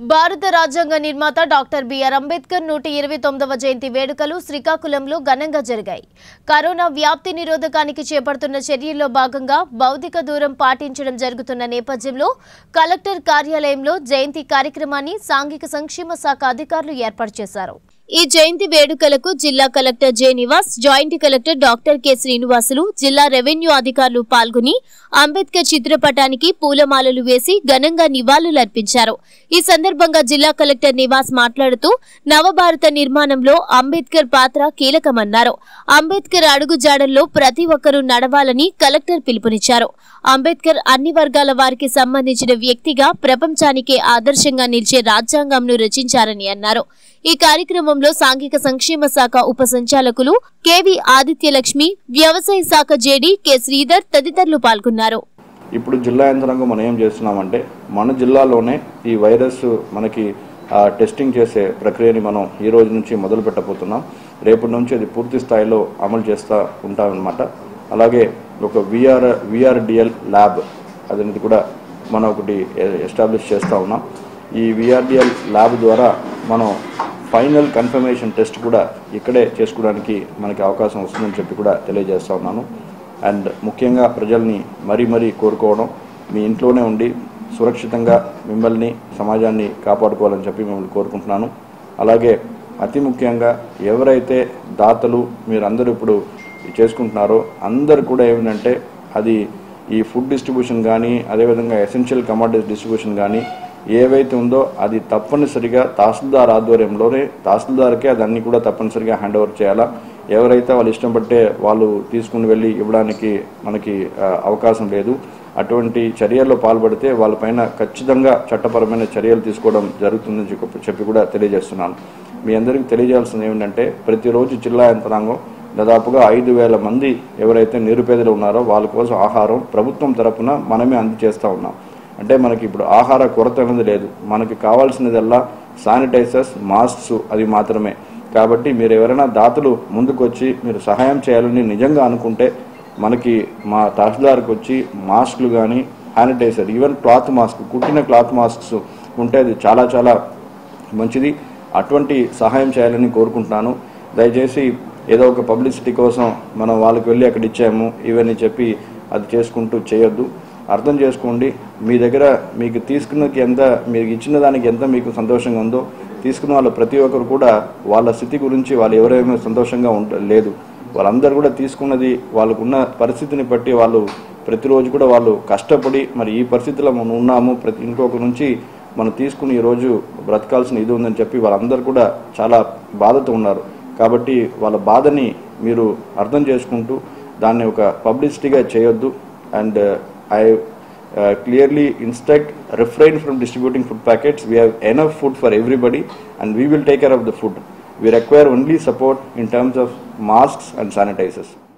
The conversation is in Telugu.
భారత రాజ్యాంగ నిర్మాత డాక్టర్ బిఆర్ అంబేద్కర్ నూట ఇరవై తొమ్మిదవ జయంతి వేడుకలు శ్రీకాకుళంలో ఘనంగా జరిగాయి కరోనా వ్యాప్తి నిరోధకానికి చేపడుతున్న చర్యల్లో భాగంగా భౌతిక దూరం పాటించడం జరుగుతున్న నేపథ్యంలో కలెక్టర్ కార్యాలయంలో జయంతి కార్యక్రమాన్ని సాంఘిక సంక్షేమ శాఖ అధికారులు ఏర్పాటు చేశారు ఈ జయంతి వేడుకలకు జిల్లా collector J Nivas joint collector doctor K Srinivasulu జిల్లా రెవెన్యూ అధికారులు పాల్గొని అంబేద్కర్ చిత్రపటానికి పూలమాలలు వేసి ఘనంగా నివాళులర్పించారు ఈ సందర్భంగా జిల్లా కలెక్టర్ నివాస్ మాట్లాడుతూ నవభారత నిర్మాణంలో అంబేద్కర్ పాత్ర కీలకమన్నారు అంబేద్కర్ అడుగుజాడల్లో ప్రతి ఒక్కరూ నడవాలని కలెక్టర్ పిలుపునిచ్చారు అంబేద్కర్ అన్ని వర్గాల వారికి సంబంధించిన వ్యక్తిగా ప్రపంచానికే ఆదర్శంగా నిలిచే రాజ్యాంగంను రచించారని అన్నారు ఈ కార్యక్రమంలో సాంఘిక సంక్షేమ శాఖ ఉప సంచాలకులు కెవి ఆదిత్యలక్ష్మి వ్యవసాయ శాఖ జేడీ కె శ్రీధర్ తదితరులు పాల్గొన్నారు ఇప్పుడు జిల్లా యంత్రాంగం మనం ఏం చేస్తున్నామంటే మన జిల్లాలోనే ఈ వైరస్ మనకి ఆ, టెస్టింగ్ చేసే ప్రక్రియని మనం ఈ రోజు నుంచి మొదలు పెట్టబోతున్నాం రేపటి నుంచి అది పూర్తి స్థాయిలో అమలు చేస్తూ ఉంటామన్నమాట అలాగే ఒక విఆర్ విఆర్డిఎల్ ల్యాబ్ అనేది కూడా మనం ఒకటి ఎస్టాబ్లిష్ చేస్తూ ఉన్నాం ఈ విఆర్డిఎల్ ల్యాబ్ ద్వారా మనం ఫైనల్ కన్ఫర్మేషన్ టెస్ట్ కూడా ఇక్కడే చేసుకోవడానికి మనకి అవకాశం వస్తుందని చెప్పి కూడా తెలియజేస్తా ఉన్నాను అండ్ ముఖ్యంగా ప్రజల్ని మరీ మరీ కోరుకోవడం మీ ఇంట్లోనే ఉండి సురక్షితంగా మిమ్మల్ని సమాజాన్ని కాపాడుకోవాలని చెప్పి మిమ్మల్ని కోరుకుంటున్నాను అలాగే అతి ముఖ్యంగా ఎవరైతే దాతలు మీరందరూ ఇప్పుడు చేసుకుంటున్నారో అందరు కూడా ఏమిటంటే అది ఈ ఫుడ్ డిస్ట్రిబ్యూషన్ కానీ అదేవిధంగా ఎసెన్షియల్ కమాడిటీస్ డిస్ట్రిబ్యూషన్ కానీ ఏవైతే ఉందో అది తప్పనిసరిగా తహసీల్దార్ ఆధ్వర్యంలోనే తహసీల్దార్కే అది అన్ని కూడా తప్పనిసరిగా హ్యాండ్ ఓవర్ చేయాలా ఎవరైతే వాళ్ళు ఇష్టం పట్టే వాళ్ళు తీసుకుని వెళ్ళి ఇవ్వడానికి మనకి ఆ, అవకాశం లేదు అటువంటి చర్యల్లో పాల్పడితే వాళ్ళపైన ఖచ్చితంగా చట్టపరమైన చర్యలు తీసుకోవడం జరుగుతుందని చెప్పి- చెప్పి కూడా తెలియజేస్తున్నాను మీ అందరికీ తెలియజేయాల్సింది ఏమిటంటే ప్రతిరోజు జిల్లా యంత్రాంగం దాదాపుగా ఐదు వేల మంది ఎవరైతే నిరుపేదలు ఉన్నారో వాళ్ళ కోసం ఆహారం ప్రభుత్వం తరపున మనమే అందజేస్తూ ఉన్నాం అంటే మనకి ఇప్పుడు ఆహార కొరత అనేది లేదు మనకి కావాల్సినదల్లా శానిటైజర్స్ మాస్క్స్ అది మాత్రమే కాబట్టి మీరు ఎవరైనా దాతలు ముందుకొచ్చి మీరు సహాయం చేయాలని నిజంగా అనుకుంటే మనకి మా తహసీల్దార్కి వచ్చి మాస్క్లు కానీ శానిటైజర్ ఈవెన్ క్లాత్ మాస్క్ కుట్టిన క్లాత్ మాస్క్స్ ఉంటే అది చాలా చాలా మంచిది అటువంటి సహాయం చేయాలని కోరుకుంటున్నాను దయచేసి ఏదో ఒక పబ్లిసిటీ కోసం మనం వాళ్ళకి వెళ్ళి అక్కడ ఇచ్చాము ఇవన్నీ చెప్పి అది చేసుకుంటూ చేయొద్దు అర్థం చేసుకోండి మీ దగ్గర మీకు తీసుకున్నకి ఎంత మీకు ఇచ్చిన దానికి ఎంత మీకు సంతోషంగా ఉందో తీసుకున్న వాళ్ళ ప్రతి ఒక్కరు కూడా వాళ్ళ స్థితి గురించి వాళ్ళు ఎవరేమో సంతోషంగా ఉంట లేదు వాళ్ళందరూ కూడా తీసుకున్నది వాళ్ళకున్న పరిస్థితిని బట్టి వాళ్ళు ప్రతిరోజు కూడా వాళ్ళు కష్టపడి మరి ఈ పరిస్థితిలో మనం ఉన్నాము ప్రతి ఇంకొక నుంచి మనం తీసుకుని ఈరోజు బ్రతకాల్సిన ఇది ఉందని చెప్పి వాళ్ళందరూ కూడా చాలా బాధతో ఉన్నారు కాబట్టి వాళ్ళ బాధని మీరు అర్థం చేసుకుంటూ దాన్ని ఒక పబ్లిసిటీగా చేయొద్దు and I clearly instruct refrain from distributing food packets we have enough food for everybody and we will take care of the food we require only support in terms of masks and sanitizers